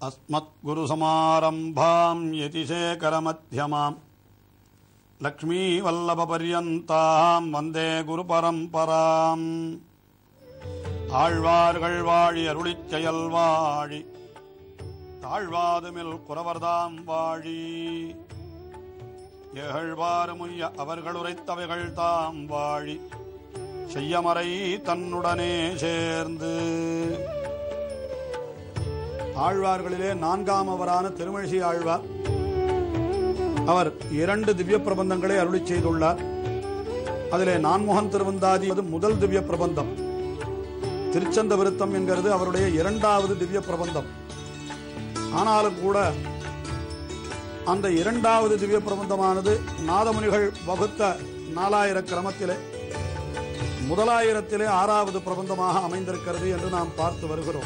अस्मद्गुरुसमारम्भाम् यतिशेखरमध्यमाम् லக்ஷ்மீவல்லபபர்யந்தாம் வந்தே குருபரம்பராம் ஆழ்வார்கள் வாழி அருளிச் செயல் வாழி தாழ்வாதுமில் குறவர்தாம் வாழி ஏகழ்வாறுமுய்ய அவர்கள் உரைத்தவைகள் தாம் வாழி செய்யமறை தன்னுடனே சேர்ந்து ஆழ்வார்களிலே நான்காமவரான திருமழிசை ஆழ்வார் அவர் இரண்டு திவ்ய பிரபந்தங்களை அருளி செய்துள்ளார் அதிலே நான்முகன் திருவந்தாதி அது முதல் திவ்ய பிரபந்தம் திருச்சந்த விருத்தம் என்கிறது அவருடைய இரண்டாவது திவ்ய பிரபந்தம் ஆனாலும் கூட அந்த இரண்டாவது திவ்ய பிரபந்தமானது நாதமுனிகள் வகுத்த நாலாயிர கிரமத்திலே முதலாயிரத்திலே ஆறாவது பிரபந்தமாக அமைந்திருக்கிறது என்று நாம் பார்த்து வருகிறோம்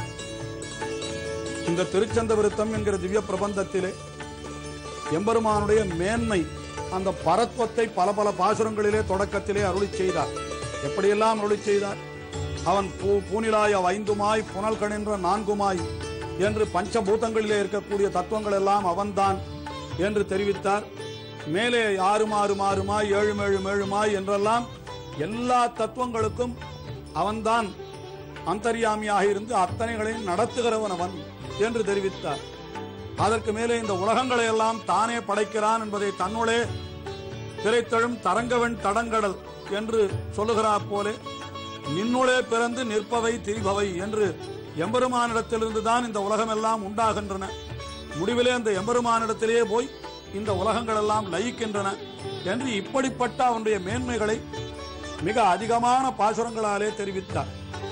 இந்த திருச்சந்த விருத்தம் என்கிற திவ்ய பிரபந்தத்திலே எம்பெருமானுடைய மேன்மை அந்த பரத்வத்தை பல பல பாசுரங்களிலே தொடக்கத்திலே அருளி செய்தார் எப்படியெல்லாம் அருளி செய்தார் அவன் பூ பூனிலாய ஐந்துமாய் புனல் கணின்ற நான்குமாய் என்று பஞ்சபூதங்களிலே இருக்கக்கூடிய தத்துவங்கள் எல்லாம் அவன்தான் என்று தெரிவித்தார் மேலே ஆறு மாறு மாறுமாய் ஏழு மேழு மேழுமாய் என்றெல்லாம் எல்லா தத்துவங்களுக்கும் அவன்தான் அந்தர்யாமியாக இருந்து அத்தனைகளையும் நடத்துகிறவன் அவன் என்று தெரிவித்தார் அதற்கு மேலே இந்த உலகங்களை எல்லாம் தானே படைக்கிறான் என்பதை தன்னுளே திரைத்தழும் தரங்கவன் தடங்கடல் என்று சொல்லுகிறார் போலே நின்னுளே பிறந்து நிற்பவை திரிபவை என்று எம்பெருமானிடத்திலிருந்து தான் இந்த உலகம் எல்லாம் உண்டாகின்றன முடிவிலே அந்த எம்பெருமானிடத்திலேயே போய் இந்த உலகங்கள் எல்லாம் லயிக்கின்றன என்று இப்படிப்பட்ட அவனுடைய மேன்மைகளை மிக அதிகமான பாசுரங்களாலே தெரிவித்தார்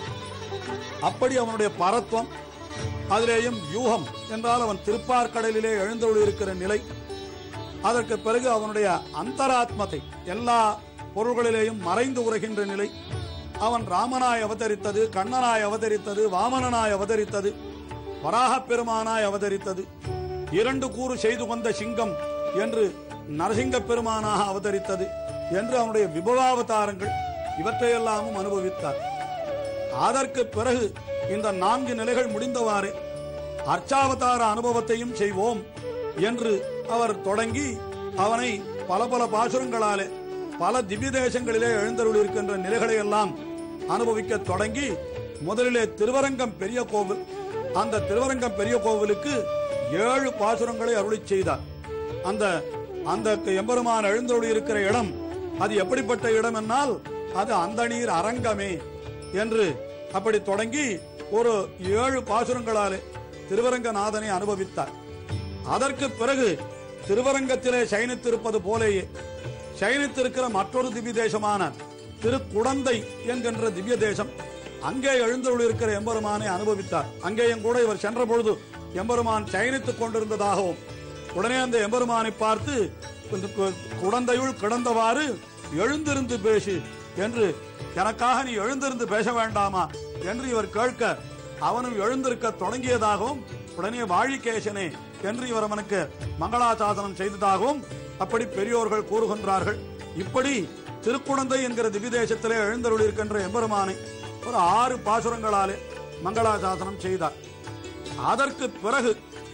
அப்படி அவனுடைய பரத்வம் அதிலேயும் யூகம் என்றால் அவன் திருப்பார்கடலிலே எழுந்தொழி இருக்கிற நிலை அதற்கு பிறகு அவனுடைய அந்தராத்மத்தை எல்லா பொருள்களிலேயும் மறைந்து உரைகின்ற நிலை அவன் ராமனாய் அவதரித்தது கண்ணனாய் அவதரித்தது வாமனனாய் அவதரித்தது வராகப் பெருமானாய் அவதரித்தது இரண்டு கூறு செய்து கொண்ட சிங்கம் என்று நரசிங்க பெருமானாக அவதரித்தது என்று அவனுடைய விபவாவதாரங்கள் இவற்றையெல்லாமும் அனுபவித்தார் அதற்கு பிறகு இந்த நான்கு நிலைகள் முடிந்தவாறு அர்ச்சாவதார அனுபவத்தையும் செய்வோம் என்று அவர் தொடங்கி அவனை பல பல பாசுரங்களாலே பல திவ்ய தேசங்களிலே எழுந்தருள் இருக்கின்ற நிலைகளை எல்லாம் அனுபவிக்க தொடங்கி முதலிலே திருவரங்கம் பெரிய கோவில் அந்த திருவரங்கம் பெரிய கோவிலுக்கு ஏழு பாசுரங்களை அருளி செய்தார் அந்த அந்த எம்பெருமான் எழுந்தருள் இருக்கிற இடம் அது எப்படிப்பட்ட இடம் என்னால் அது அந்த நீர் அரங்கமே என்று அப்படி தொடங்கி ஒரு ஏழு பாசுரங்களாலே திருவரங்கநாதனை அனுபவித்தார் அதற்கு பிறகு திருவரங்கத்திலே சயனித்திருப்பது போலேயே சயனித்திருக்கிற மற்றொரு திவ்ய தேசமான திருக்குடந்தை என்கின்ற திவ்ய தேசம் அங்கே எழுந்தருள் இருக்கிற எம்பெருமானை அனுபவித்தார் அங்கேயும் கூட இவர் சென்ற பொழுது எம்பெருமான் சயனித்துக் கொண்டிருந்ததாகவும் உடனே அந்த எம்பெருமானை பார்த்து இந்த கு- குடந்தையுள் கிடந்தவாறு எழுந்திருந்து பேசு என்று எனக்காக நீ எழுந்திருந்து பேச வேண்டாமா என்று இவர் கேட்க அவனும் எழுந்திருக்க தொடங்கியதாகவும் உடனே வாழிகேசனே என்று இவர் அவனுக்கு மங்களாசாசனம் செய்ததாகவும் அப்படி பெரியோர்கள் கூறுகின்றார்கள் இப்படி திருக்குழந்தை என்கிற திவ்யதேசத்திலே எழுந்தருள் இருக்கின்ற எம்பெருமானை ஒரு ஆறு பாசுரங்களாலே மங்களாசாசனம் செய்தார் அதற்கு பிறகு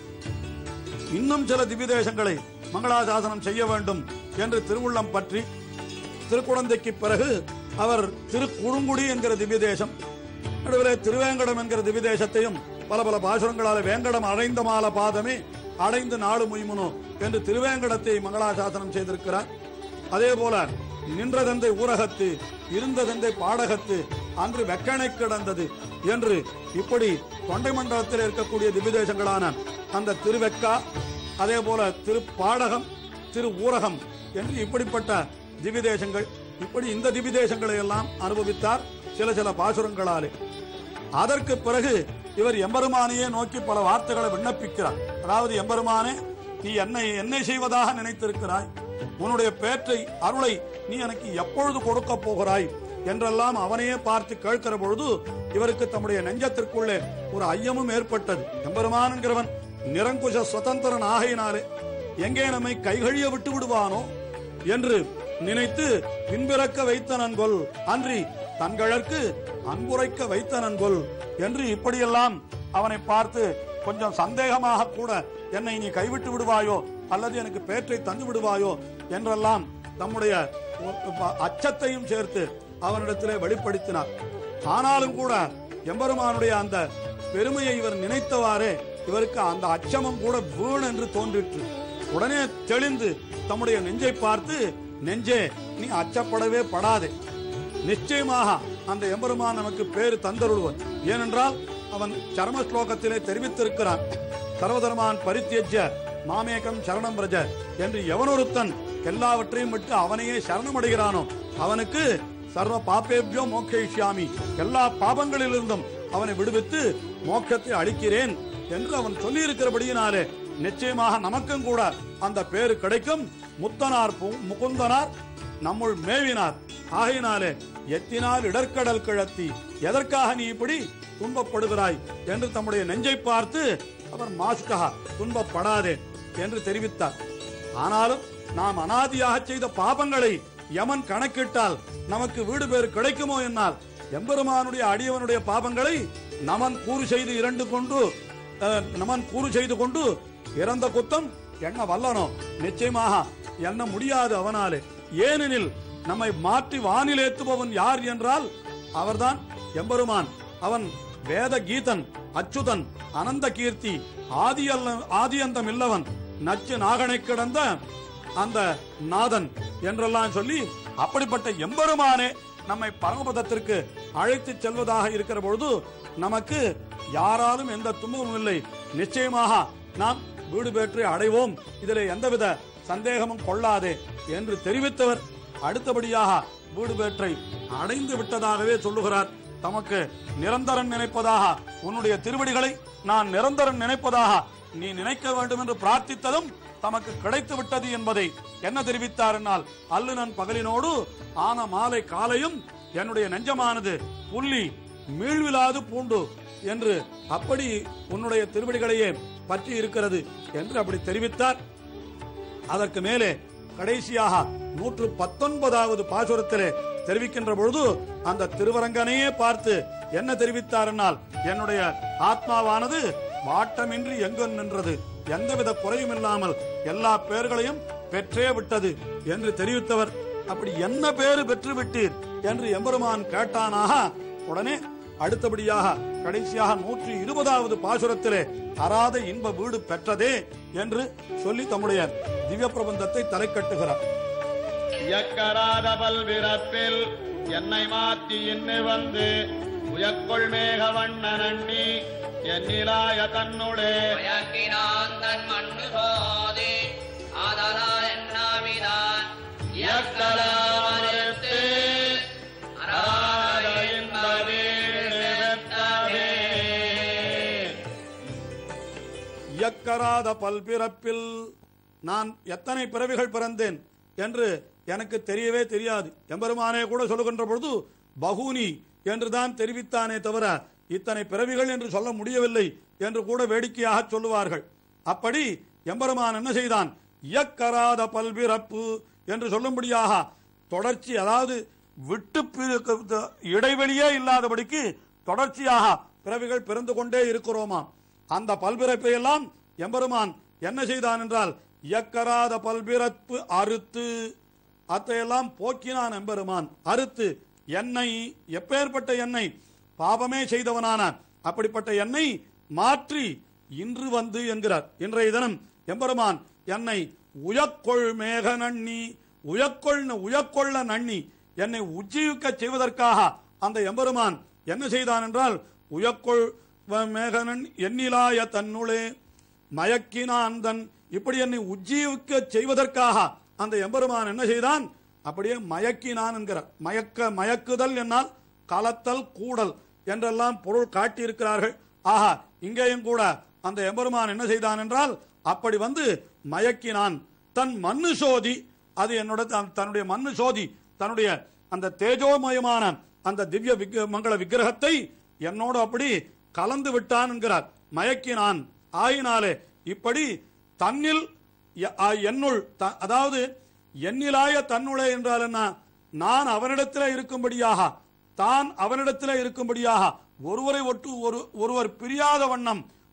இன்னும் சில திவ்ய தேசங்களை மங்களாசாசனம் செய்ய வேண்டும் என்று திருவுள்ளம் பற்றி திருக்குழந்தைக்கு பிறகு அவர் திருக்குழுங்குடி என்கிற திவ்ய தேசம் நடுவில் திருவேங்கடம் என்கிற திவ்ய தேசத்தையும் பல பல பாசுரங்களால் வேங்கடம் அடைந்த மால பாதமே அடைந்து நாடு முய்முனோ என்று திருவேங்கடத்தை மங்களாசாசனம் செய்திருக்கிறார் அதே போல நின்ற தந்தை ஊரகத்து இருந்த தந்தை பாடகத்து அன்று வெக்கனை கிடந்தது என்று இப்படி தொண்டை மண்டலத்தில் இருக்கக்கூடிய திவ்யதேசங்களான அந்த திருவெக்கா அதே போல திருப்பாடகம் திரு ஊரகம் என்று இப்படிப்பட்ட திவ்யதேசங்கள் இப்படி இந்த திவ்யதேசங்களை எல்லாம் அனுபவித்தார் சில சில பாசுரங்களாலே அதற்கு பிறகு இவர் எம்பெருமானையே நோக்கி பல வார்த்தைகளை விண்ணப்பிக்கிறார் அதாவது எம்பெருமானே நீ என்னை என்னை செய்வதாக நினைத்திருக்கிறாய் உன்னுடைய பேற்றை அருளை நீ எனக்கு எப்பொழுது கொடுக்க போகிறாய் என்றெல்லாம் அவனையே பார்த்து கேட்கிற பொழுது இவருக்கு தம்முடைய நெஞ்சத்திற்குள்ளே ஒரு ஐயமும் ஏற்பட்டது எம்பெருமான் என்கிறவன் நிரங்குஷ சுதந்திரன் ஆகையினாலே எங்கே நம்மை கைகழிய விட்டு விடுவானோ என்று நினைத்து பின்பிறக்க வைத்த நன்கொல் அன்றி தன்கழற்கு அன்புரைக்க வைத்த நன்கொல் என்று இப்படியெல்லாம் அவனை பார்த்து கொஞ்சம் சந்தேகமாக கூட என்னை நீ கைவிட்டு விடுவாயோ அல்லது எனக்கு பேற்றை தந்து விடுவாயோ என்றெல்லாம் தம்முடைய அச்சத்தையும் சேர்த்து அவனிடத்திலே வெளிப்படுத்தினார் ஆனாலும் கூட எம்பெருமானுடைய அந்த பெருமையை இவர் நினைத்தவாறே இவருக்கு அந்த அச்சமும் கூட வீண் என்று தோன்றிற்று உடனே தெளிந்து தம்முடைய நெஞ்சை பார்த்து நெஞ்சே நீ அச்சப்படவே படாதே நிச்சயமாக அந்த எம்பெருமான் நமக்கு பேரு தந்தருள்வன் ஏனென்றால் அவன் சரம ஸ்லோகத்திலே தெரிவித்திருக்கிறான் சர்வதர்மான் பரித்தியஜ்ய மாமேகம் சரணம் பிரஜ என்று எவனொருத்தன் எல்லாவற்றையும் விட்டு அவனையே சரணமடைகிறானோ அவனுக்கு சர்வ பாப்பேபியோ மோக்ஷயிஷ்யாமி எல்லா பாபங்களிலிருந்தும் அவனை விடுவித்து மோட்சத்தை அளிக்கிறேன் என்று அவன் சொல்லி இருக்கிறபடியினாலே நிச்சயமாக நமக்கும் கூட அந்த பேரு கிடைக்கும் முத்தனார் பு- முகுந்தனார் நம்முள் மேவினார் ஆகையினாலே எத்தினால் இடர்க்கடல் கிழத்தி எதற்காக நீ இப்படி துன்பப்படுகிறாய் என்று தம்முடைய நெஞ்சை பார்த்து அவர் மாசுகா துன்பப்படாதே என்று தெரிவித்தார் ஆனாலும் நாம் அனாதியாக செய்த பாபங்களை யமன் கணக்கிட்டால் நமக்கு வீடு பேறு கிடைக்குமோ என்னால் எம்பெருமானுடைய அடியவனுடைய பாபங்களை நமன் கூறு செய்து இரண்டு கொண்டு அஹ், நமன் கூறு செய்து கொண்டு இறந்த குத்தம் எண்ண வல்லனோ நிச்சயமாக எண்ண முடியாது அவனாலே ஏனெனில் நம்மை மாற்றி வானில் ஏத்துபவன் யார் என்றால் அவர்தான் எம்பெருமான் அவன் வேத கீதன் அச்சுதன் அனந்த கீர்த்தி ஆதி அல்ல ஆதியந்தம் இல்லவன் நச்சு நாகனை கிடந்த அந்த நாதன் என்றெல்லாம் சொல்லி அப்படிப்பட்ட எம்பெருமானே நம்மை பரமபதத்திற்கு அழைத்து செல்வதாக இருக்கிற பொழுது நமக்கு யாராலும் எந்த துன்பமும் இல்லை நிச்சயமாக நாம் வீடு பெற்று அடைவோம் இதில் எந்தவித சந்தேகமும் கொள்ளாதே என்று தெரிவித்தவர் அடுத்தபடியாக வீடு பேற்றை அடைந்து விட்டதாகவே சொல்லுகிறார் தமக்கு நிரந்தரம் நினைப்பதாக உன்னுடைய திருவடிகளை நான் நிரந்தரம் நினைப்பதாக நீ நினைக்க வேண்டும் என்று பிரார்த்தித்ததும் தமக்கு கிடைத்து விட்டது என்பதை என்ன தெரிவித்தார் என்னால் அல்லுனன் பகலினோடு ஆன மாலை காலையும் என்னுடைய நெஞ்சமானது புள்ளி மீள்விலாது பூண்டு என்று அப்படி உன்னுடைய திருவடிகளையே பற்றி இருக்கிறது என்று அப்படி தெரிவித்தார் அதற்கு மேலே கடைசியாக நூற்று பத்தொன்பதாவது பாசுரத்திலே தெரிவிக்கின்ற பொழுது அந்த திருவரங்கனையே பார்த்து என்ன தெரிவித்தார் என்னால் என்னுடைய ஆத்மாவானது வாட்டமின்றி எங்கும் நின்றது எந்தவித குறையும் இல்லாமல் எல்லா பேர்களையும் பெற்றே விட்டது என்று தெரிவித்தவர் அப்படி என்ன பேரு பெற்று விட்டீர் என்று எம்பெருமான் கேட்டானாக உடனே அடுத்தபடியாக கடைசியாக நூற்றி இருபதாவது பாசுரத்திலே அறாத இன்ப வீடு பெற்றதே என்று சொல்லி தம்முடைய திவ்ய பிரபந்தத்தை தலை கட்டுகிறார் இயக்கராத பல்விறப்பில் என்னை மாற்றி இன்னு வந்து உயக்கொள் மேக வண்ணனண்ணி என்னிலாய தன்னுடே மயக்கினான் தன் மண்ணு சோதி ஆதலால் என்னாவிதான் இயக்கலாமறுத்து அராத இந்த வீடு பெற்றவே. இயக்கராத பல்பிறப்பில் நான் எத்தனை பிறவிகள் பிறந்தேன் என்று எனக்கு தெரியவே தெரியாது எம்பெருமானே கூட சொல்லுகின்ற பொழுது பகூனி என்றுதான் தெரிவித்தானே தவிர இத்தனை பிறவிகள் என்று சொல்ல முடியவில்லை என்று கூட வேடிக்கையாக சொல்லுவார்கள் அப்படி எம்பெருமான் என்ன செய்தான் இயக்கராத பல்பிறப்பு என்று சொல்லும்படியாக தொடர்ச்சி அதாவது விட்டு பிரி- இடைவெளியே இல்லாதபடிக்கு தொடர்ச்சியாக பிறவிகள் பிறந்து கொண்டே இருக்கிறோமாம் அந்த பல்பிறப்பை எல்லாம் எம்பெருமான் என்ன செய்தான் என்றால் இயக்கராத பல்பிறப்பு அறுத்து அத்தையெல்லாம் போக்கினான் எம்பெருமான் அறுத்து என்னை எப்பேற்பட்ட என்னை பாவமே செய்தவனான அப்படிப்பட்ட என்னை மாற்றி இன்று வந்து என்கிறார் இன்றைய தினம் எம்பெருமான் என்னை உயக்கொள் மேக நன்னி உயக்கொள் உயக்கொள்ள நன்னி என்னை உஜ்ஜீவிக்க செய்வதற்காக அந்த எம்பெருமான் என்ன செய்தான் என்றால் உயக்கொள் வ- மேகனன் எண்ணிலாய தன்னுளே மயக்கினான் தன் இப்படி என்னை உஜ்ஜீவிக்க செய்வதற்காக அந்த எம்பெருமான் என்ன செய்தான் அப்படியே மயக்கினான் என்கிறார் மயக்க மயக்குதல் என்னால் கலத்தல் கூடல் என்றெல்லாம் பொருள் காட்டியிருக்கிறார்கள் ஆஹா இங்கேயும் கூட அந்த எம்பெருமான் என்ன செய்தான் என்றால் அப்படி வந்து மயக்கினான் தன் மண்ணு சோதி அது என்னோட தன்- தன்னுடைய மண்ணு சோதி தன்னுடைய அந்த தேஜோமயமான அந்த திவ்ய விக்- மங்கள விக்கிரகத்தை என்னோடு அப்படி கலந்து விட்டான் என்கிறார் மயக்கினான் ஆயினாலே இப்படி தன்னில் எ- ஆ, என்னுள் த- அதாவது எண்ணிலாய தன்னுளே என்றால் என்ன நான் அவனிடத்தில் இருக்கும்படியாக தான் அவனிடத்தில் இருக்கும்படியாக ஒருவரை ஒட்டு ஒரு ஒருவர் பிரியாத வண்ணம்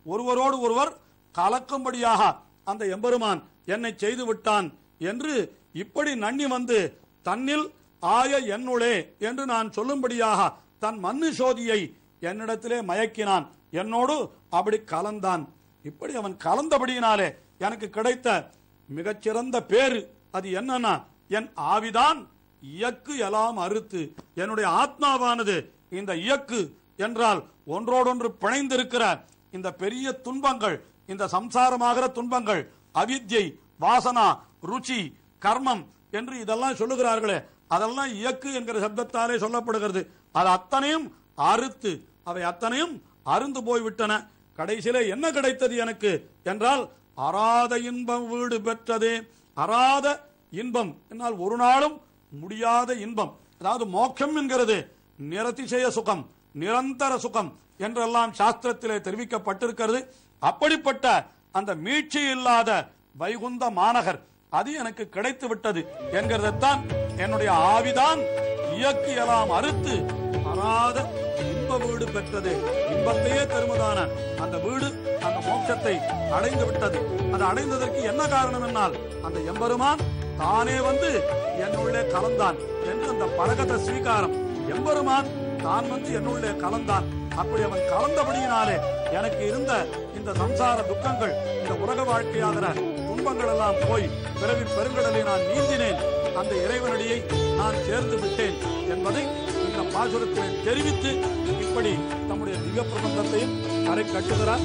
ஒருவரோடு ஒருவர் கலக்கும்படியாக அந்த எம்பெருமான் என்னை செய்து விட்டான் என்று இப்படி நன்னி வந்து தன்னில் ஆய என்னுளே என்று நான் சொல்லும்படியாக தன் மண்ணு சோதியை என்னிடத்திலே மயக்கினான் என்னோடு அப்படி கலந்தான் இப்படி அவன் கலந்தபடியினாலே எனக்கு கிடைத்த மிகச்சிறந்த பேரு அது என்னன்னா என் ஆவிதான் இயக்கு எல்லாம் அறுத்து என்னுடைய ஆத்மாவானது இந்த இயக்கு என்றால் ஒன்றோடொன்று பிணைந்திருக்கிற இந்த பெரிய துன்பங்கள் இந்த சம்சாரமாகிற துன்பங்கள் அவித்யை வாசனா ருச்சி கர்மம் என்று இதெல்லாம் சொல்லுகிறார்களே அதெல்லாம் இயக்கு என்கிற சப்தத்தாலே சொல்லப்படுகிறது அது அத்தனையும் அறுத்து அவை அத்தனையும் அருந்து போய்விட்டன கடைசியிலே என்ன கிடைத்தது எனக்கு என்றால் அறாத இன்பம் வீடு பெற்றதே அறாத இன்பம் என்னால் ஒரு நாளும் முடியாத இன்பம் அதாவது மோட்சம் என்கிறது நிரதிசய சுகம் நிரந்தர சுகம் என்றெல்லாம் சாஸ்திரத்திலே தெரிவிக்கப்பட்டிருக்கிறது அப்படிப்பட்ட அந்த மீட்சி இல்லாத வைகுந்த மாநகர் அது எனக்கு கிடைத்து விட்டது என்கிறதைத்தான் என்னுடைய ஆவிதான் இயக்கு எல்லாம் அறுத்து அறாத இன்ப வீடு பெற்றது இன்பத்தையே தருவதான அந்த வீடு அந்த மோட்சத்தை அடைந்து விட்டது அது அடைந்ததற்கு என்ன காரணம் என்னால் அந்த எம்பெருமான் தானே வந்து என்னுள்ளே கலந்தான் என்று அந்த பரகத ஸ்வீகாரம் எம்பெருமான் தான் வந்து என்னுள்ளே கலந்தான் அப்படி அவன் கலந்தபடியினாலே எனக்கு இருந்த இந்த சம்சார துக்கங்கள் இந்த உலக வாழ்க்கையாகிற துன்பங்கள் எல்லாம் போய் பிறவி பெருங்கடலை நான் நீந்தினேன் அந்த இறைவனடியை நான் சேர்ந்து விட்டேன் என்பதை இந்த பாசுரத்தில் தெரிவித்து இப்படி தம்முடைய திவ்ய பிரபந்தத்தையும் கரை கட்டுகிறார்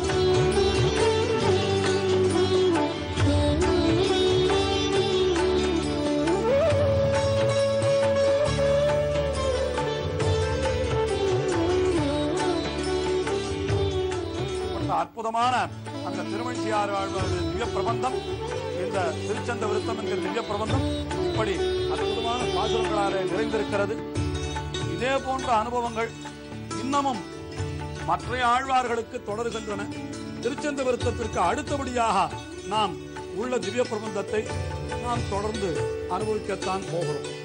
அந்த அற்புதமான அந்த திருமணிசியார் வாழ்வார் திவ்ய பிரபந்தம் இந்த திருச்சந்த விருத்தம் என்கிற திவ்ய பிரபந்தம் இப்படி அற்புதமான பாசுரங்களாலே நிறைந்திருக்கிறது இதே போன்ற அனுபவங்கள் இன்னமும் மற்ற ஆழ்வார்களுக்கு தொடர்கின்றன திருச்சந்த விருத்தத்திற்கு அடுத்தபடியாக நாம் உள்ள திவ்ய பிரபந்தத்தை நாம் தொடர்ந்து அனுபவிக்கத்தான் போகிறோம்